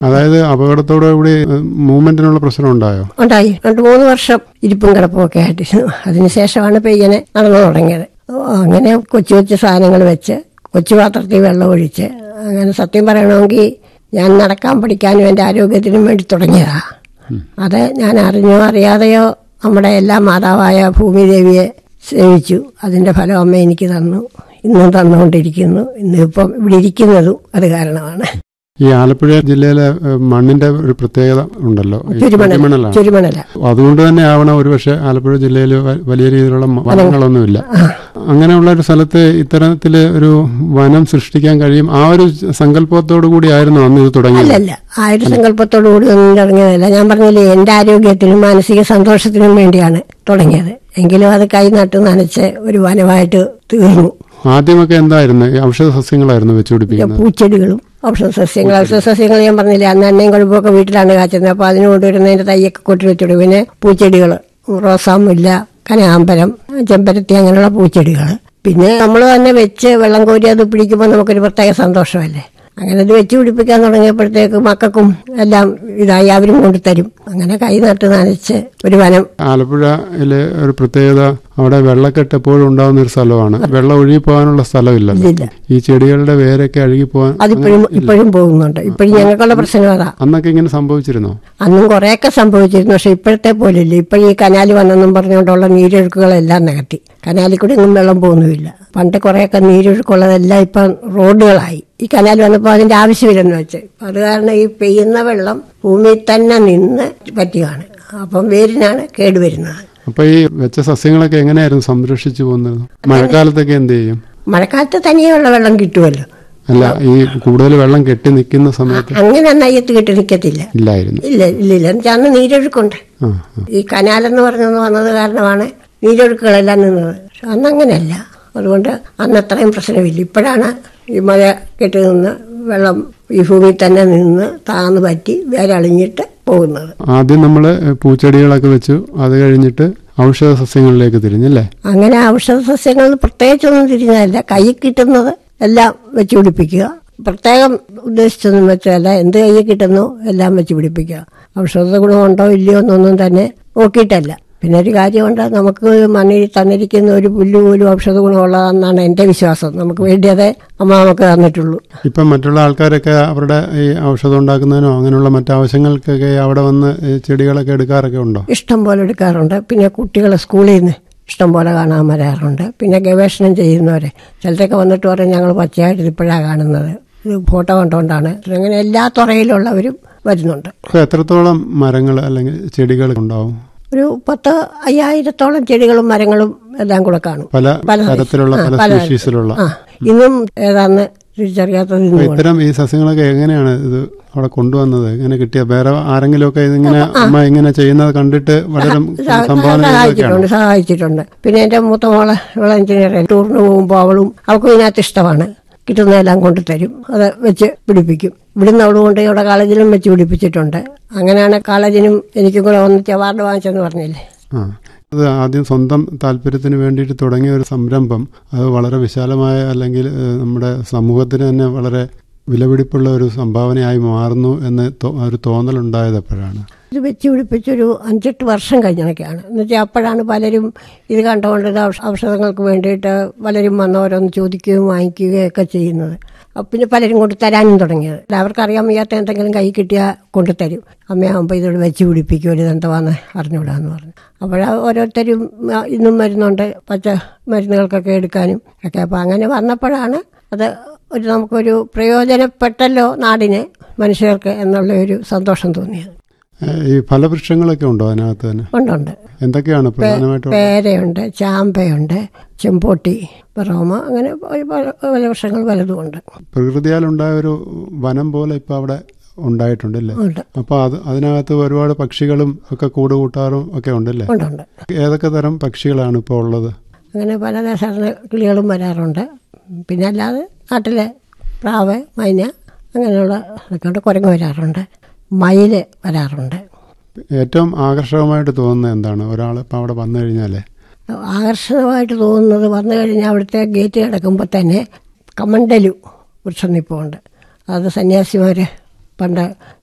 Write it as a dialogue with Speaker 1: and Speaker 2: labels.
Speaker 1: അതായത് അപകടത്തോടുകൂടി മൂവ്മെന്റിനുള്ള പ്രശ്നം ഉണ്ടായോ
Speaker 2: ഉണ്ടായി രണ്ട് മൂന്ന് വർഷം ഇരിപ്പും കിടപ്പും ഒക്കെ ആയിട്ടിരുന്നു അതിനുശേഷമാണ് ഇപ്പൊ ഇങ്ങനെ നടന്നു തുടങ്ങിയത് ഓ, അങ്ങനെ കൊച്ചു കൊച്ചു സാധനങ്ങൾ വെച്ച് കൊച്ചു പാത്രത്തിൽ വെള്ളം ഒഴിച്ച് അങ്ങനെ സത്യം പറയണമെങ്കിൽ ഞാൻ നടക്കാൻ പഠിക്കാനും എൻ്റെ ആരോഗ്യത്തിനും വേണ്ടി തുടങ്ങിയതാ അത് ഞാൻ അറിഞ്ഞോ അറിയാതെയോ നമ്മുടെ എല്ലാ മാതാവായ ഭൂമിദേവിയെ സേവിച്ചു അതിന്റെ ഫലം അമ്മ എനിക്ക് തന്നു ഇന്നും തന്നുകൊണ്ടിരിക്കുന്നു ഇന്നിപ്പം ഇവിടെ ഇരിക്കുന്നതും അത് കാരണമാണ്
Speaker 1: ഈ ആലപ്പുഴ ജില്ലയിലെ ഏഹ്, മണ്ണിന്റെ ഒരു പ്രത്യേകത ഉണ്ടല്ലോ ഈ
Speaker 2: ചുരുമണൽ
Speaker 1: കരിമണലാണ്
Speaker 2: ചുരുമണല
Speaker 1: അതുകൊണ്ട് തന്നെ ആവണം ഒരുപക്ഷെ ആലപ്പുഴ ജില്ലയിൽ വ- വലിയ രീതിയിലുള്ള മ- വനങ്ങളൊന്നുമില്ല അങ്ങനെയുള്ള ഒരു സ്ഥലത്ത് ഇത്തരത്തില് ഒരു വനം സൃഷ്ടിക്കാൻ കഴിയും ആ ഒരു സങ്കല്പത്തോടു കൂടി ആയിരുന്നു അന്ന് ഇത് തുടങ്ങിയത്
Speaker 2: അല്ലല്ല ആ ഒരു സങ്കല്പത്തോടു കൂടി ഒന്നും തുടങ്ങിയതല്ല ഞാൻ പറഞ്ഞില്ലേ എന്റെ ആരോഗ്യത്തിനും മാനസിക സന്തോഷത്തിനും വേണ്ടിയാണ് തുടങ്ങിയത് എങ്കിലും അത് കൈ നട്ട് നനച്ച് ഒരു വനമായിട്ട് തീർന്നു
Speaker 1: ആദ്യമൊക്കെ എന്തായിരുന്നു ഈ ഔഷധ സസ്യങ്ങളായിരുന്നു വെച്ചുപിടിപ്പിക്കുന്നത്
Speaker 2: പൂച്ചെടികളും ഔഷധ സസ്യങ്ങൾ ഔഷധ സസ്യങ്ങൾ ഞാൻ പറഞ്ഞില്ലേ അന്ന് എണ്ണയും കുഴപ്പമൊക്കെ വീട്ടിലാണ് കാച്ചുന്നത് അപ്പോൾ അതിന് കൊണ്ടുവരുന്നതിന്റെ തയ്യൊക്കെ കൊട്ടി വെച്ചിടും പിന്നെ പൂച്ചെടികൾ റോസാമുല്ല കനകാമ്പരം ചെമ്പരത്തി അങ്ങനെയുള്ള പൂച്ചെടികൾ പിന്നെ നമ്മൾ തന്നെ വെച്ച് വെള്ളം കോരി അത് പിടിക്കുമ്പോൾ നമുക്കൊരു പ്രത്യേക സന്തോഷമല്ലേ അങ്ങനെ അത് വെച്ച് പിടിപ്പിക്കാൻ തുടങ്ങിയപ്പോഴത്തേക്ക് മക്കൾക്കും എല്ലാം ഇതായി അവരും കൊണ്ടുതരും അങ്ങനെ കൈ നട്ട് നനച്ച് ഒരു വനം
Speaker 1: ആലപ്പുഴയിലെ ഒരു പ്രത്യേകത അവിടെ വെള്ളക്കെട്ട് എപ്പോഴും ഉണ്ടാകുന്ന ഒരു സ്ഥലമാണ് വെള്ളം ഒഴുകി പോകാനുള്ള സ്ഥലമില്ലല്ലോ
Speaker 2: ഇല്ല
Speaker 1: ഈ ചെടികളുടെ വേരൊക്കെ അഴുകി പോകാൻ
Speaker 2: അതിപ്പോഴും ഇപ്പോഴും പോകുന്നുണ്ട് ഇപ്പോഴും ഞങ്ങൾക്കുള്ള പ്രശ്നം അതാ
Speaker 1: അന്നൊക്കെ ഇങ്ങനെ സംഭവിച്ചിരുന്നോ
Speaker 2: അന്നും കുറേയൊക്കെ സംഭവിച്ചിരുന്നു പക്ഷെ ഇപ്പോഴത്തെ പോലില്ല ഇപ്പോഴും ഈ കനാല് വന്നെന്നും പറഞ്ഞുകൊണ്ടുള്ള നീരൊഴുക്കുകളെല്ലാം നികത്തി കനാലിൽ കൂടി ഒന്നും വെള്ളം പോകുന്നുമില്ല പണ്ട് കുറേയൊക്കെ നീരൊഴുക്കുള്ളതെല്ലാം ഇപ്പം റോഡുകളായി ഈ കനാൽ വന്നപ്പോൾ അതിന്റെ ആവശ്യമില്ലെന്ന് വെച്ച് അത് കാരണം ഈ പെയ്യുന്ന വെള്ളം ഭൂമിയിൽ തന്നെ നിന്ന് പറ്റുകയാണ് അപ്പം വേരിനാണ് കേടുവരുന്നത്
Speaker 1: അപ്പൊ ഈ വെച്ച സസ്യങ്ങളൊക്കെ എങ്ങനെയായിരുന്നു സംരക്ഷിച്ചു പോകുന്നത് മഴക്കാലത്തൊക്കെ എന്ത് ചെയ്യും
Speaker 2: മഴക്കാലത്ത് തനിയെയുള്ള വെള്ളം കിട്ടുമല്ലോ
Speaker 1: അല്ല ഈ കൂടുതൽ വെള്ളം കെട്ടി നിൽക്കുന്ന സമയത്ത്
Speaker 2: അങ്ങനെ നയ്യത്ത് കിട്ടി നിൽക്കത്തില്ല
Speaker 1: ഇല്ലായിരുന്നു
Speaker 2: ഇല്ല ഇല്ല ഇല്ല എന്നുവെച്ചാൽ അന്ന് നീരൊഴുക്കുണ്ട്
Speaker 1: ആ ആ.
Speaker 2: ഈ കനാലെന്ന് പറഞ്ഞൊന്ന് വന്നത് കാരണമാണ് നീരൊഴുക്കുകളെല്ലാം നിന്നത് പക്ഷെ അന്ന് അങ്ങനെയല്ല അതുകൊണ്ട് അന്ന് അത്രയും പ്രശ്നമില്ല ഇപ്പോഴാണ് ഈ മഴ കെട്ടി നിന്ന് വെള്ളം ഈ ഭൂമിയിൽ തന്നെ നിന്ന് താന്ന് പറ്റി വേറെ അളിഞ്ഞിട്ട് പോകുന്നത്
Speaker 1: ആദ്യം നമ്മൾ പൂച്ചെടികളൊക്കെ വെച്ചു അത് കഴിഞ്ഞിട്ട് ഔഷധ സസ്യങ്ങളിലേക്ക് തിരിഞ്ഞല്ലേ
Speaker 2: അങ്ങനെ ഔഷധ സസ്യങ്ങൾ പ്രത്യേകിച്ചൊന്നും തിരിഞ്ഞതല്ല കൈ കിട്ടുന്നത് എല്ലാം വെച്ച് പിടിപ്പിക്കുക പ്രത്യേകം ഉദ്ദേശിച്ചൊന്നും വെച്ചതല്ല എന്ത് കൈ കിട്ടുന്നു എല്ലാം വെച്ച് പിടിപ്പിക്കുക ഔഷധ ഗുണമുണ്ടോ ഇല്ലയോ എന്നൊന്നും തന്നെ നോക്കിയിട്ടല്ല പിന്നെ ഒരു കാര്യമുണ്ട് നമുക്ക് മണ്ണിൽ തന്നിരിക്കുന്ന ഒരു പുല്ല് പോലും ഔഷധ ഗുണമുള്ളതെന്നാണ് എൻ്റെ വിശ്വാസം നമുക്ക് വേണ്ടിയതേ അമ്മ നമുക്ക് തന്നിട്ടുള്ളൂ
Speaker 1: ഇപ്പം മറ്റുള്ള ആൾക്കാരൊക്കെ അവരുടെ ഈ ഔഷധം ഉണ്ടാക്കുന്നതിനോ അങ്ങനെയുള്ള മറ്റാവശ്യങ്ങൾക്കൊക്കെ അവിടെ വന്ന് ഈ ചെടികളൊക്കെ എടുക്കാറൊക്കെ ഉണ്ടോ
Speaker 2: ഇഷ്ടം പോലെ എടുക്കാറുണ്ട് പിന്നെ കുട്ടികൾ സ്കൂളിൽ നിന്ന് ഇഷ്ടം പോലെ കാണാൻ വരാറുണ്ട് പിന്നെ ഗവേഷണം ചെയ്യുന്നവരെ ചിലരൊക്കെ വന്നിട്ട് പറയും ഞങ്ങൾ പച്ചയായിട്ട് ഇപ്പോഴാണ് കാണുന്നത് ഇത് ഫോട്ടോ കണ്ടുകൊണ്ടാണ് അങ്ങനെ എല്ലാ തുറയിലുള്ളവരും വരുന്നുണ്ട്
Speaker 1: ഇപ്പൊ എത്രത്തോളം മരങ്ങൾ അല്ലെങ്കിൽ ചെടികൾ ഉണ്ടാവും
Speaker 2: ഒരു പത്ത് അയ്യായിരത്തോളം ചെടികളും മരങ്ങളും എല്ലാം കൂടെ കാണും
Speaker 1: പല
Speaker 2: പല
Speaker 1: തരത്തിലുള്ള
Speaker 2: ആ,
Speaker 1: പല
Speaker 2: പല
Speaker 1: സ്പീഷീസിലുള്ള
Speaker 2: ആ ഇന്നും ഏതാന്ന് തിരിച്ചറിയാത്തത്
Speaker 1: അപ്പൊ
Speaker 2: ഇന്നും ഉണ്ട്.
Speaker 1: ഇത്തരം ഈ സസ്യങ്ങളൊക്കെ എങ്ങനെയാണ് ഇത് അവിടെ കൊണ്ടുവന്നത് എങ്ങനെ കിട്ടിയ വേറെ ആരെങ്കിലും ഒക്കെ ഇതിങ്ങനെ അമ്മ ഇങ്ങനെ ചെയ്യുന്നത് കണ്ടിട്ട് വളരെ
Speaker 2: സഹ-
Speaker 1: സംഭാവന ചെയ്തതൊക്കെയാണോ
Speaker 2: സഹായിച്ചിട്ടുണ്ട് സഹായിച്ചിട്ടുണ്ട് പിന്നെ എന്റെ മൂത്ത മോളെ ഇവളെ എഞ്ചിനീയർ ടൂറിന് പോകുമ്പോൾ അവളും അവൾക്കും ഇതിനകത്ത് ഇഷ്ടമാണ് കിട്ടുന്നതെല്ലാം കൊണ്ടു തരും അത് വെച്ച് പിടിപ്പിക്കും ഇവിടുന്ന് അവൾ കൊണ്ട് ഇവിടെ കോളേജിലും വെച്ച് പിടിപ്പിച്ചിട്ടുണ്ട് അങ്ങനെയാണ് കോളേജിനും എനിക്കും കൂടെ ഒന്നിച്ച് അവാർഡ് വാങ്ങിച്ചെന്ന് പറഞ്ഞില്ലേ
Speaker 1: ആ അത് ആദ്യം സ്വന്തം താല്പര്യത്തിന് വേണ്ടിയിട്ട് തുടങ്ങിയ ഒരു സംരംഭം അത് വളരെ വിശാലമായ അല്ലെങ്കിൽ ഏഹ്, നമ്മുടെ സമൂഹത്തിന് തന്നെ വളരെ വിലപിടിപ്പുള്ള ഒരു സംഭാവനയായി മാറുന്നു എന്ന് തോ- ഒരു തോന്നലുണ്ടായത് എപ്പോഴാണ്
Speaker 2: ഇത് വെച്ച് പിടിപ്പിച്ചൊരു അഞ്ചെട്ട് വർഷം കഴിഞ്ഞൊക്കെയാണ് എന്നുവെച്ചാൽ അപ്പോഴാണ് പലരും ഇത് കണ്ടുകൊണ്ട് ഇത് ഔഷ- ഔഷധങ്ങൾക്ക് വേണ്ടിയിട്ട് പലരും വന്നവരൊന്ന് ചോദിക്കുകയും വാങ്ങിക്കുകയും ഒക്കെ ചെയ്യുന്നത് അപ്പൊ പിന്നെ പലരും കൊണ്ട് തരാനും തുടങ്ങിയത് അല്ല, അവർക്കറിയാൻ വയ്യാത്ത എന്തെങ്കിലും കൈ കിട്ടിയാൽ കൊണ്ടുതരും അമ്മയാകുമ്പോൾ ഇതോട് വെച്ച് പിടിപ്പിക്കും ഒരു ഇതെന്തുവാന്ന് അറിഞ്ഞുകൂടാന്ന് പറഞ്ഞു അപ്പോൾ ഓരോരുത്തരും ആ, ഇന്നും വരുന്നുണ്ട് പച്ച മരുന്നുകൾക്കൊക്കെ എടുക്കാനും ഒക്കെ അപ്പോൾ അങ്ങനെ വന്നപ്പോഴാണ് അത് ഒരു നമുക്കൊരു പ്രയോജനപ്പെട്ടല്ലോ നാടിന് മനുഷ്യർക്ക് എന്നുള്ള ഒരു സന്തോഷം തോന്നിയത്
Speaker 1: ഏഹ്, ഈ ഫലവൃക്ഷങ്ങളൊക്കെ ഉണ്ടോ അതിനകത്ത് തന്നെ
Speaker 2: ഉണ്ടുണ്ട്
Speaker 1: എന്തൊക്കെയാണ് പ്രധാനമായിട്ടും
Speaker 2: പേരയുണ്ട് ചാമ്പയുണ്ട് ചെമ്പോട്ടി റോമ അങ്ങനെ ഒരു പല പല വർഷങ്ങൾ പലതും ഉണ്ട്
Speaker 1: പ്രകൃതിയാലുണ്ടായ ഒരു വനം പോലെ ഇപ്പൊ അവിടെ ഉണ്ടായിട്ടുണ്ടല്ലേ
Speaker 2: ഉണ്ട്
Speaker 1: അപ്പൊ അത് അതിനകത്ത് ഒരുപാട് പക്ഷികളും ഒക്കെ കൂട് കൂട്ടാറും ഒക്കെ ഉണ്ടല്ലേ
Speaker 2: ഉണ്ടുണ്ട്
Speaker 1: ഏതൊക്കെ തരം പക്ഷികളാണ് ഇപ്പോൾ ഉള്ളത്
Speaker 2: അങ്ങനെ പല ദേശാടന കിളികളും വരാറുണ്ട് പിന്നെ അല്ലാതെ നാട്ടിലെ പ്രാവ് മൈന അങ്ങനെയുള്ള ഇതൊക്കെ ഉണ്ട് കുരങ്ങ് വരാറുണ്ട് മയിൽ വരാറുണ്ട്
Speaker 1: ഏറ്റവും ആകർഷകമായിട്ട് തോന്നുന്നത് എന്താണ് ഒരാൾ ഇപ്പം അവിടെ വന്നു കഴിഞ്ഞാലേ
Speaker 2: ആകർഷകമായിട്ട് തോന്നുന്നത് വന്നു കഴിഞ്ഞാൽ അവിടുത്തെ ഗേറ്റ് കിടക്കുമ്പോൾ തന്നെ കമണ്ടലു വൃക്ഷം നിൽപ്പുണ്ട് അത് സന്യാസിമാർ പണ്ട്